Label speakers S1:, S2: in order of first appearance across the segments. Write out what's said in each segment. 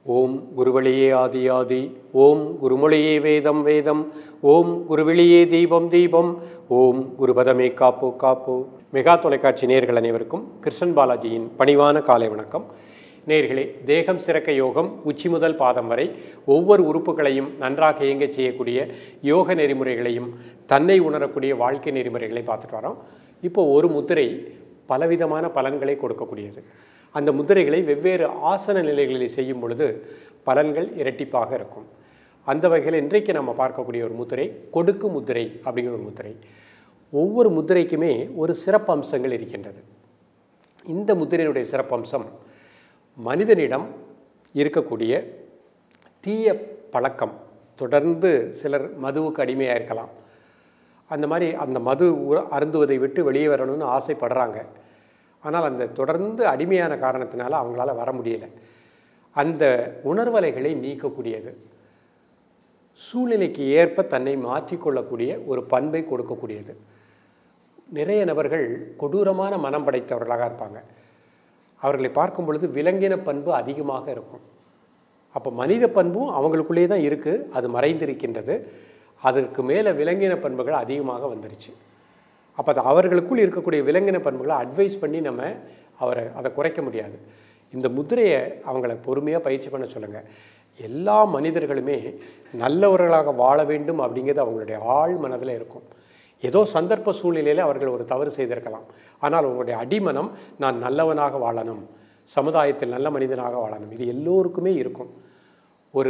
S1: ஓம் குருவழியே ஆதி ஆதி ஓம் குருமொழியே வேதம் வேதம் ஓம் குருவெளியே தீபம் தீபம் ஓம் குருபதமே காப்போ காப்போ மெகா தொலைக்காட்சி நேர்கள் அனைவருக்கும் கிருஷ்ணன் பாலாஜியின் பணிவான காலை வணக்கம் நேர்களே தேகம் சிறக்க யோகம் உச்சி முதல் பாதம் வரை ஒவ்வொரு உறுப்புகளையும் நன்றாக இயங்க செய்யக்கூடிய யோக நெறிமுறைகளையும் தன்னை உணரக்கூடிய வாழ்க்கை நெறிமுறைகளை பார்த்துட்டு வரோம் இப்போ ஒரு முத்திரை பலவிதமான பலன்களை கொடுக்கக்கூடியது அந்த முத்திரைகளை வெவ்வேறு ஆசன நிலைகளில் செய்யும் பொழுது பலன்கள் இரட்டிப்பாக இருக்கும் அந்த வகையில் இன்றைக்கு நம்ம பார்க்கக்கூடிய ஒரு முத்திரை கொடுக்கு முத்திரை அப்படிங்கிற ஒரு முத்திரை ஒவ்வொரு முத்திரைக்குமே ஒரு சிறப்பம்சங்கள் இருக்கின்றது இந்த முத்திரையினுடைய சிறப்பம்சம் மனிதனிடம் இருக்கக்கூடிய தீய பழக்கம் தொடர்ந்து சிலர் மதுவுக்கு அடிமையாக இருக்கலாம் அந்த மாதிரி அந்த மது உ- அருந்துவதை விட்டு வெளியே வரணும்னு ஆசைப்படுறாங்க ஆனால் அந்த தொடர்ந்து அடிமையான காரணத்தினால அவங்களால வர முடியல அந்த உணர்வலைகளை நீக்கக்கூடியது சூழ்நிலைக்கு ஏற்ப தன்னை மாற்றிக்கொள்ளக்கூடிய ஒரு பண்பை கொடுக்கக்கூடியது நிறைய நபர்கள் கொடூரமான மனம் படைத்தவர்களாக இருப்பாங்க அவர்களை பார்க்கும் பொழுது விலங்கின பண்பு அதிகமாக இருக்கும் அப்போ மனித பண்பும் அவங்களுக்குள்ளேயே தான் இருக்குது அது மறைந்திருக்கின்றது அதற்கு மேலே விலங்கின பண்புகள் அதிகமாக வந்துருச்சு அப்போ அது அவர்களுக்குள் இருக்கக்கூடிய விலங்கின பண்புகளை அட்வைஸ் பண்ணி நம்ம அவரை அதை குறைக்க முடியாது இந்த முதிரையை அவங்கள பொறுமையாக பயிற்சி பண்ண சொல்லுங்கள் எல்லா மனிதர்களுமே நல்லவர்களாக வாழ வேண்டும் அப்படிங்கிறது அவங்களுடைய ஆழ் மனதில் இருக்கும் ஏதோ சந்தர்ப்ப சூழ்நிலையில் அவர்கள் ஒரு தவறு செய்திருக்கலாம் ஆனால் அவங்களுடைய அடிமனம் நான் நல்லவனாக வாழணும் சமுதாயத்தில் நல்ல மனிதனாக வாழணும் இது எல்லோருக்குமே இருக்கும் ஒரு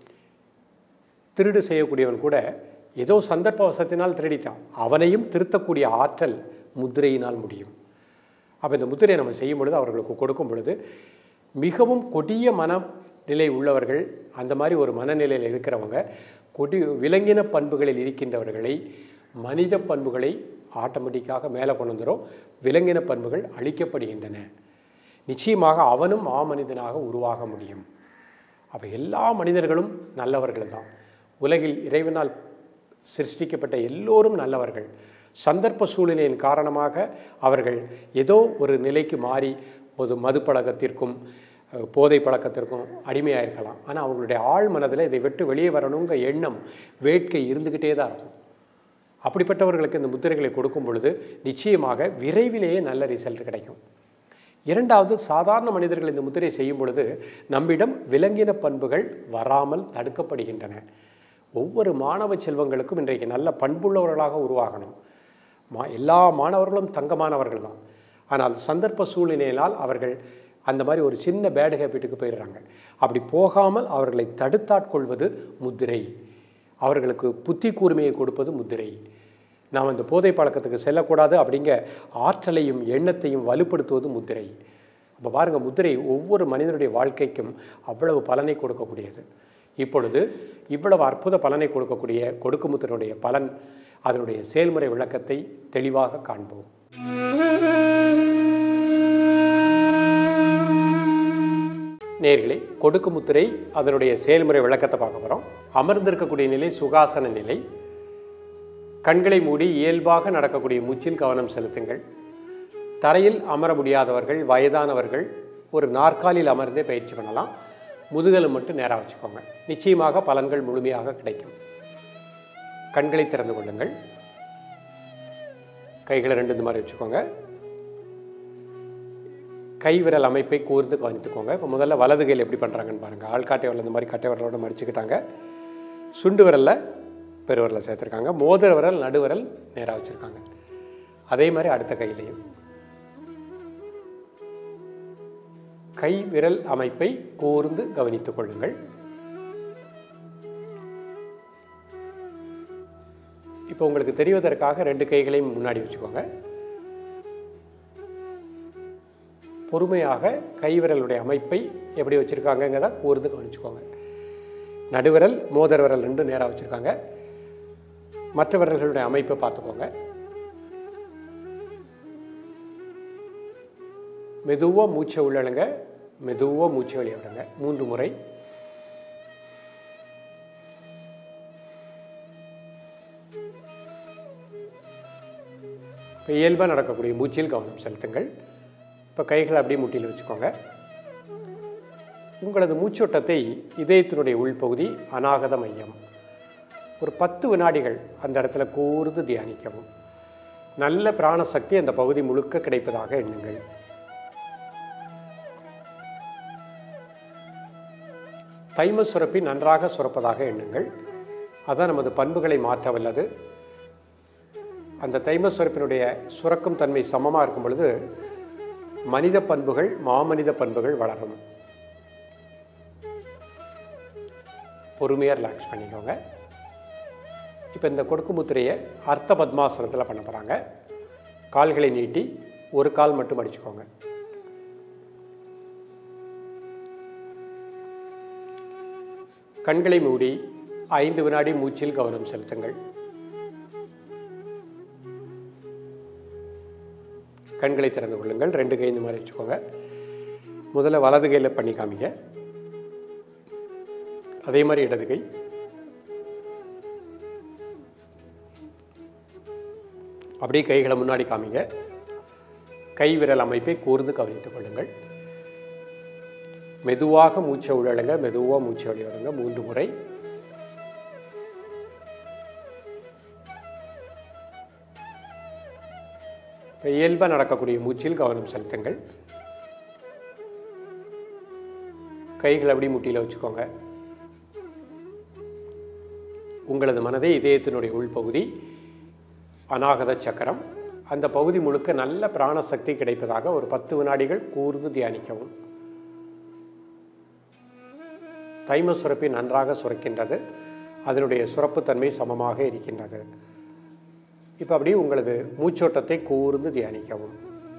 S1: திருடு செய்யக்கூடியவன் கூட ஏதோ சந்தர்ப்ப வசத்தினால் திருடிட்டான் அவனையும் திருத்தக்கூடிய ஆற்றல் முத்திரையினால் முடியும் அப்போ இந்த முத்திரையை நம்ம செய்யும் பொழுது அவர்களுக்கு கொடுக்கும் பொழுது மிகவும் கொடிய மனநிலை உள்ளவர்கள் அந்த மாதிரி ஒரு மனநிலையில் இருக்கிறவங்க கொடி விலங்கின பண்புகளில் இருக்கின்றவர்களை மனித பண்புகளை ஆட்டோமேட்டிக்காக மேலே கொண்டு வந்துடும் விலங்கின பண்புகள் அழிக்கப்படுகின்றன நிச்சயமாக அவனும் மாமனிதனாக உருவாக முடியும் அப்போ எல்லா மனிதர்களும் நல்லவர்கள் தான் உலகில் இறைவனால் சிருஷ்டிக்கப்பட்ட எல்லோரும் நல்லவர்கள் சந்தர்ப்ப சூழ்நிலையின் காரணமாக அவர்கள் ஏதோ ஒரு நிலைக்கு மாறி ஒரு மது பழக்கத்திற்கும் அஹ், போதை பழக்கத்திற்கும் அடிமையாக இருக்கலாம் ஆனால் அவங்களுடைய ஆழ் மனதில் இதை விட்டு வெளியே வரணுங்கிற எண்ணம் வேட்கை இருந்துக்கிட்டே தான் இருக்கும் அப்படிப்பட்டவர்களுக்கு இந்த முத்திரைகளை கொடுக்கும் பொழுது நிச்சயமாக விரைவிலேயே நல்ல ரிசல்ட் கிடைக்கும் இரண்டாவது சாதாரண மனிதர்கள் இந்த முத்திரை செய்யும் பொழுது நம்மிடம் விலங்கின பண்புகள் வராமல் தடுக்கப்படுகின்றன ஒவ்வொரு மாணவ செல்வங்களுக்கும் இன்றைக்கு நல்ல பண்புள்ளவர்களாக உருவாகணும் மா எல்லா மாணவர்களும் தங்கமானவர்கள் தான் ஆனால் சந்தர்ப்ப சூழ்நிலையினால் அவர்கள் அந்த மாதிரி ஒரு சின்ன பேடு ஹேபிட்டுக்கு போயிடுறாங்க அப்படி போகாமல் அவர்களை தடுத்தாட்கொள்வது முத்திரை அவர்களுக்கு புத்தி கூர்மையை கொடுப்பது முத்திரை நாம் இந்த போதை பழக்கத்துக்கு செல்லக்கூடாது அப்படிங்க ஆற்றலையும் எண்ணத்தையும் வலுப்படுத்துவது முத்திரை அப்போ பாருங்கள் முத்திரை ஒவ்வொரு மனிதனுடைய வாழ்க்கைக்கும் அவ்வளவு பலனை கொடுக்கக்கூடியது இப்பொழுது இவ்வளவு அற்புத பலனை கொடுக்கக்கூடிய கொடுக்கு முத்திரையுடைய பலன் அதனுடைய செயல்முறை விளக்கத்தை தெளிவாக காண்போம் நேர்களே கொடுக்கு முத்திரை அதனுடைய செயல்முறை விளக்கத்தை பார்க்க போகிறோம் அமர்ந்திருக்கக்கூடிய நிலை சுகாசன நிலை கண்களை மூடி இயல்பாக நடக்கக்கூடிய மூச்சில் கவனம் செலுத்துங்கள் தரையில் அமர முடியாதவர்கள் வயதானவர்கள் ஒரு நாற்காலியில் அமர்ந்தே பயிற்சி பண்ணலாம் முதுகலை மட்டும் நேராக வச்சுக்கோங்க நிச்சயமாக பலன்கள் முழுமையாக கிடைக்கும் கண்களை திறந்து கொள்ளுங்கள் கைகளை ரெண்டு இந்த மாதிரி வச்சுக்கோங்க கை விரல் அமைப்பை கூர்ந்து கவனித்துக்கோங்க இப்போ முதல்ல வலது கையில் எப்படி பண்ணுறாங்கன்னு பாருங்கள் ஆள்காட்டை விரல் இந்த மாதிரி கட்டை விரலோட மடிச்சுக்கிட்டாங்க சுண்டு விரலில் பெருவிரலை சேர்த்துருக்காங்க மோதிர விரல் நடுவிரல் நேராக வச்சுருக்காங்க அதே மாதிரி அடுத்த கையிலையும் கை விரல் அமைப்பை கூர்ந்து கவனித்துக் கொள்ளுங்கள் இப்போ உங்களுக்கு தெரிவதற்காக ரெண்டு கைகளையும் முன்னாடி வச்சுக்கோங்க பொறுமையாக கைவிரலுடைய அமைப்பை எப்படி வச்சுருக்காங்கங்கிறத கூர்ந்து கவனிச்சுக்கோங்க நடுவிரல் மோதிர விரல் ரெண்டும் நேராக வச்சுருக்காங்க மற்ற விரல்களுடைய அமைப்பை பார்த்துக்கோங்க மெதுவாக மூச்சை உள்ளழுங்க மெதுவாக மூச்சை வெளியே விடுங்க மூன்று முறை இப்போ இயல்பாக நடக்கக்கூடிய மூச்சில் கவனம் செலுத்துங்கள் இப்போ கைகளை அப்படியே முட்டியில் வச்சுக்கோங்க உங்களது மூச்சோட்டத்தை இதயத்தினுடைய உள்பகுதி அநாகத மையம் ஒரு பத்து வினாடிகள் அந்த இடத்துல கூர்ந்து தியானிக்கவும் நல்ல பிராணசக்தி அந்த பகுதி முழுக்க கிடைப்பதாக எண்ணுங்கள் தைம சுரப்பி நன்றாக சுரப்பதாக எண்ணுங்கள் அதான் நமது பண்புகளை மாற்ற வல்லது அந்த தைம சுரப்பினுடைய சுரக்கும் தன்மை சமமாக இருக்கும் பொழுது மனித பண்புகள் மாமனித பண்புகள் வளரும் பொறுமையாக ரிலாக்ஸ் பண்ணிக்கோங்க இப்போ இந்த கொடுக்கு முத்திரையை அர்த்த பத்மாசனத்தில் பண்ண போகிறாங்க கால்களை நீட்டி ஒரு கால் மட்டும் அடிச்சுக்கோங்க கண்களை மூடி ஐந்து வினாடி மூச்சில் கவனம் செலுத்துங்கள் கண்களை திறந்து கொள்ளுங்கள் ரெண்டு கை இந்த மாதிரி வச்சுக்கோங்க முதல்ல வலது கையில் பண்ணி காமிங்க அதே மாதிரி இடது கை அப்படியே கைகளை முன்னாடி காமிங்க கை விரல் அமைப்பை கூர்ந்து கவனித்துக் கொள்ளுங்கள் மெதுவாக மூச்சை உள்ளடங்க மெதுவாக மூச்சை வெளியிடுங்க மூன்று முறை இப்போ இயல்பாக நடக்கக்கூடிய மூச்சில் கவனம் செலுத்துங்கள் கைகள் அப்படி முட்டியில் வச்சுக்கோங்க உங்களது மனதை இதயத்தினுடைய உள்பகுதி அநாகத சக்கரம் அந்த பகுதி முழுக்க நல்ல பிராணசக்தி கிடைப்பதாக ஒரு பத்து வினாடிகள் கூர்ந்து தியானிக்கவும் தைம சுரப்பி நன்றாக சுரக்கின்றது அதனுடைய சுரப்புத்தன்மை சமமாக இருக்கின்றது இப்போ அப்படியே உங்களது மூச்சோட்டத்தை கூர்ந்து தியானிக்கவும்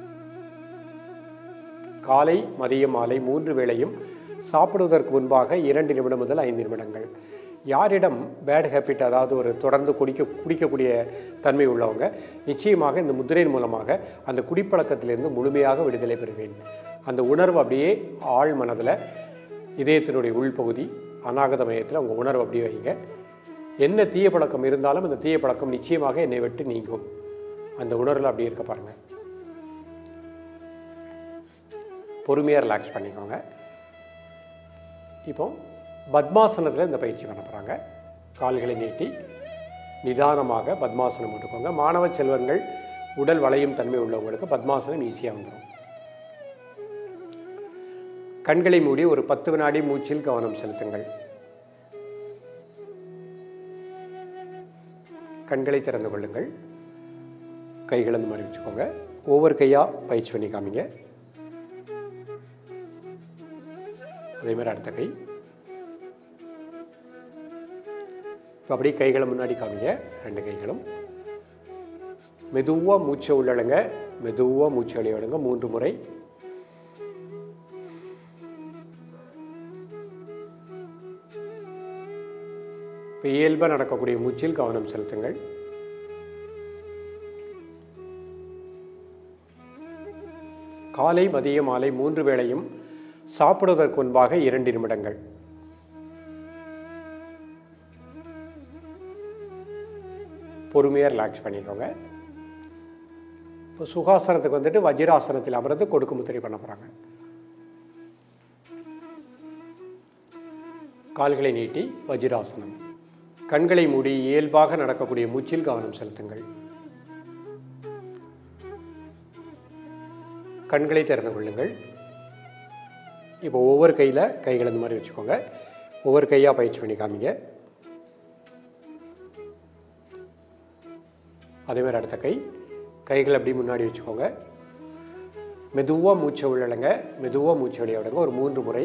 S1: காலை மதியம் மாலை மூன்று வேளையும் சாப்பிடுவதற்கு முன்பாக இரண்டு நிமிடம் முதல் ஐந்து நிமிடங்கள் யாரிடம் பேட் ஹேபிட் அதாவது ஒரு தொடர்ந்து குடிக்க குடிக்கக்கூடிய தன்மை உள்ளவங்க நிச்சயமாக இந்த முத்திரையின் மூலமாக அந்த குடிப்பழக்கத்திலிருந்து முழுமையாக விடுதலை பெறுவேன் அந்த உணர்வு அப்படியே ஆழ் மனதில் இதயத்தினுடைய உள்பகுதி அநாகத மையத்தில் உங்கள் உணர்வு அப்படியே வைங்க என்ன தீய பழக்கம் இருந்தாலும் அந்த தீய பழக்கம் நிச்சயமாக என்னை விட்டு நீங்கும் அந்த உணர்வில் அப்படியே இருக்க பாருங்கள் பொறுமையாக ரிலாக்ஸ் பண்ணிக்கோங்க இப்போ பத்மாசனத்தில் இந்த பயிற்சி பண்ண போகிறாங்க கால்களை நீட்டி நிதானமாக பத்மாசனம் போட்டுக்கோங்க மாணவ செல்வங்கள் உடல் வளையும் தன்மை உள்ளவங்களுக்கு பத்மாசனம் ஈஸியாக வந்துடும் கண்களை மூடி ஒரு பத்து வினாடி மூச்சில் கவனம் செலுத்துங்கள் கண்களை திறந்து கொள்ளுங்கள் கைகள் அந்த மாதிரி வச்சுக்கோங்க ஒவ்வொரு கையாக பயிற்சி பண்ணி காமிங்க அதே மாதிரி அடுத்த கை இப்போ அப்படியே கைகளை முன்னாடி காமிங்க ரெண்டு கைகளும் மெதுவாக மூச்சை உள்ளடங்க மெதுவாக மூச்சை வெளியிடுங்க மூன்று முறை இப்போ இயல்பாக நடக்கக்கூடிய மூச்சில் கவனம் செலுத்துங்கள் காலை மதிய மாலை மூன்று வேளையும் சாப்பிடுவதற்கு முன்பாக இரண்டு நிமிடங்கள் பொறுமையாக ரிலாக்ஸ் பண்ணிக்கோங்க இப்போ சுகாசனத்துக்கு வந்துட்டு வஜ்ராசனத்தில் அமர்ந்து கொடுக்கு முத்திரை பண்ண போகிறாங்க கால்களை நீட்டி வஜ்ராசனம் கண்களை மூடி இயல்பாக நடக்கக்கூடிய மூச்சில் கவனம் செலுத்துங்கள் கண்களை திறந்து கொள்ளுங்கள் இப்போ ஒவ்வொரு கையில் கைகள் இந்த மாதிரி வச்சுக்கோங்க ஒவ்வொரு கையாக பயிற்சி பண்ணி காமிங்க அதே மாதிரி அடுத்த கை கைகள் அப்படி முன்னாடி வச்சுக்கோங்க மெதுவாக மூச்சை உள்ளடங்க மெதுவாக மூச்சை வெளியே விடுங்க ஒரு மூன்று முறை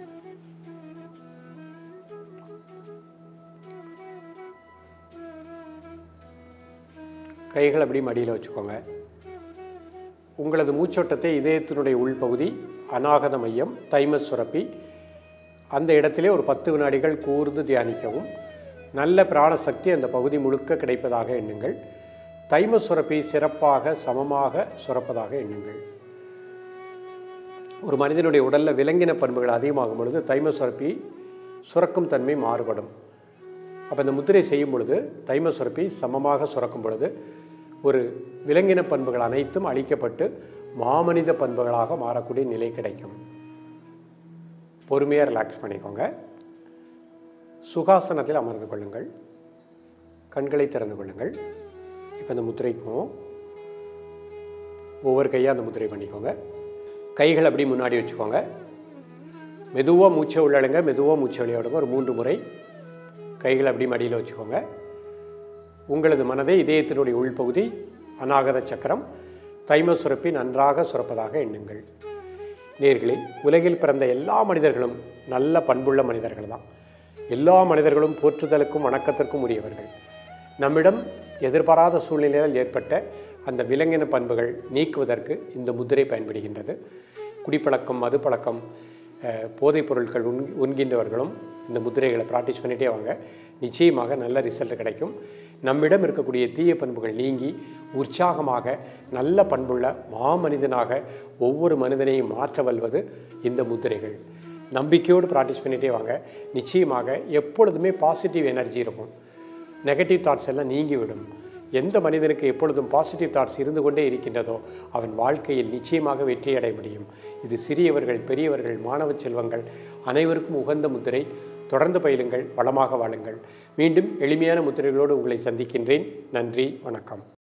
S1: கைகள் அப்படி மடியில் வச்சுக்கோங்க உங்களது மூச்சோட்டத்தை இதயத்தினுடைய உள்பகுதி அநாகத மையம் தைமஸ் சுரப்பி அந்த இடத்திலே ஒரு பத்து வினாடிகள் கூர்ந்து தியானிக்கவும் நல்ல பிராணசக்தி அந்த பகுதி முழுக்க கிடைப்பதாக எண்ணுங்கள் தைமஸ் சுரப்பி சிறப்பாக சமமாக சுரப்பதாக எண்ணுங்கள் ஒரு மனிதனுடைய உடலில் விலங்கின பண்புகள் அதிகமாகும் பொழுது தைமஸ் சுரப்பி சுரக்கும் தன்மை மாறுபடும் அப்போ இந்த முத்திரை செய்யும் பொழுது தைம சுரப்பி சமமாக சுரக்கும் பொழுது ஒரு விலங்கின பண்புகள் அனைத்தும் அழிக்கப்பட்டு மாமனித பண்புகளாக மாறக்கூடிய நிலை கிடைக்கும் பொறுமையாக ரிலாக்ஸ் பண்ணிக்கோங்க சுகாசனத்தில் அமர்ந்து கொள்ளுங்கள் கண்களை திறந்து கொள்ளுங்கள் இப்போ இந்த முத்திரைக்கு போவோம் ஒவ்வொரு கையாக அந்த முத்திரை பண்ணிக்கோங்க கைகள் அப்படி முன்னாடி வச்சுக்கோங்க மெதுவாக மூச்சை உள்ளடுங்க மெதுவாக மூச்சை வெளியிடுங்க ஒரு மூன்று முறை கைகள் அப்படி மடியில் வச்சுக்கோங்க உங்களது மனதை இதயத்தினுடைய உள்பகுதி அநாகத சக்கரம் தைம சுரப்பி நன்றாக சுரப்பதாக எண்ணுங்கள் நேர்களே உலகில் பிறந்த எல்லா மனிதர்களும் நல்ல பண்புள்ள மனிதர்கள் தான் எல்லா மனிதர்களும் போற்றுதலுக்கும் வணக்கத்திற்கும் உரியவர்கள் நம்மிடம் எதிர்பாராத சூழ்நிலையால் ஏற்பட்ட அந்த விலங்கின பண்புகள் நீக்குவதற்கு இந்த முத்திரை பயன்படுகின்றது குடிப்பழக்கம் மதுப்பழக்கம் அஹ், போதைப் பொருட்கள் உண் உண்கின்றவர்களும் இந்த முத்திரைகளை ப்ராக்டிஸ் பண்ணிகிட்டே வாங்க நிச்சயமாக நல்ல ரிசல்ட் கிடைக்கும் நம்மிடம் இருக்கக்கூடிய தீய பண்புகள் நீங்கி உற்சாகமாக நல்ல பண்புள்ள மாமனிதனாக ஒவ்வொரு மனிதனையும் மாற்ற வல்வது இந்த முத்திரைகள் நம்பிக்கையோடு ப்ராக்டிஸ் பண்ணிகிட்டே வாங்க நிச்சயமாக எப்பொழுதுமே பாசிட்டிவ் எனர்ஜி இருக்கும் நெகட்டிவ் தாட்ஸ் எல்லாம் நீங்கிவிடும் எந்த மனிதனுக்கு எப்பொழுதும் பாசிட்டிவ் தாட்ஸ் இருந்து கொண்டே இருக்கின்றதோ அவன் வாழ்க்கையில் நிச்சயமாக வெற்றி அடைய முடியும் இது சிறியவர்கள் பெரியவர்கள் மாணவ செல்வங்கள் அனைவருக்கும் உகந்த முத்திரை தொடர்ந்து பயிலுங்கள் வளமாக வாழுங்கள் மீண்டும் எளிமையான முத்திரைகளோடு உங்களை சந்திக்கின்றேன் நன்றி வணக்கம்